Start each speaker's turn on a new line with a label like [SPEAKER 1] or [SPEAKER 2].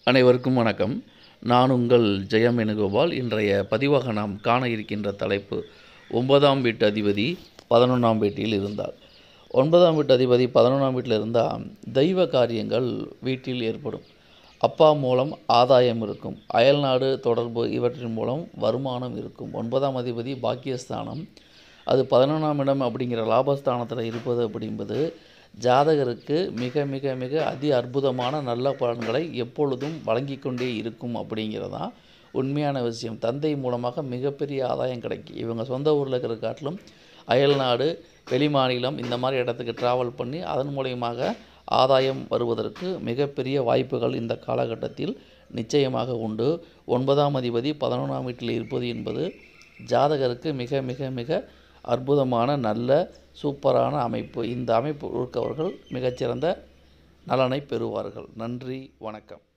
[SPEAKER 1] அனைவருக்கும் வணக்கம் நான் உங்கள் ஜெயம் வேணுகோபால் இன்றைய பதிவாக நாம் காண இருக்கின்ற தலைப்பு ஒன்பதாம் வீட்டு அதிபதி பதினொன்றாம் வீட்டில் இருந்தார் ஒன்பதாம் வீட்டு அதிபதி பதினொன்றாம் வீட்டில் இருந்தால் தெய்வ காரியங்கள் வீட்டில் ஏற்படும் அப்பா மூலம் ஆதாயம் இருக்கும் அயல்நாடு தொடர்பு இவற்றின் மூலம் வருமானம் இருக்கும் ஒன்பதாம் அதிபதி பாக்கியஸ்தானம் அது பதினொன்றாம் இடம் அப்படிங்கிற லாபஸ்தானத்தில் இருப்பது அப்படிஎன்பது ஜாதகருக்கு மிக மிக மிக அதி அற்புதமான நல்ல பலன்களை எப்பொழுதும் வழங்கி கொண்டே இருக்கும் அப்படிங்கிறதான் உண்மையான விஷயம் தந்தை மூலமாக மிகப்பெரிய ஆதாயம் கிடைக்கும் இவங்க சொந்த ஊரில் இருக்கிற காட்டிலும் அயல்நாடு வெளிமாநிலம் இந்த மாதிரி இடத்துக்கு ட்ராவல் பண்ணி அதன் மூலியமாக ஆதாயம் வருவதற்கு மிகப்பெரிய வாய்ப்புகள் இந்த காலகட்டத்தில் நிச்சயமாக உண்டு ஒன்பதாம் அதிபதி பதினொன்றாம் வீட்டில் இருப்பது என்பது ஜாதகருக்கு மிக மிக மிக அற்புதமான நல்ல சூப்பரான அமைப்பு இந்த அமைப்பு இருக்கவர்கள் மிகச்சிறந்த நலனை பெறுவார்கள் நன்றி வணக்கம்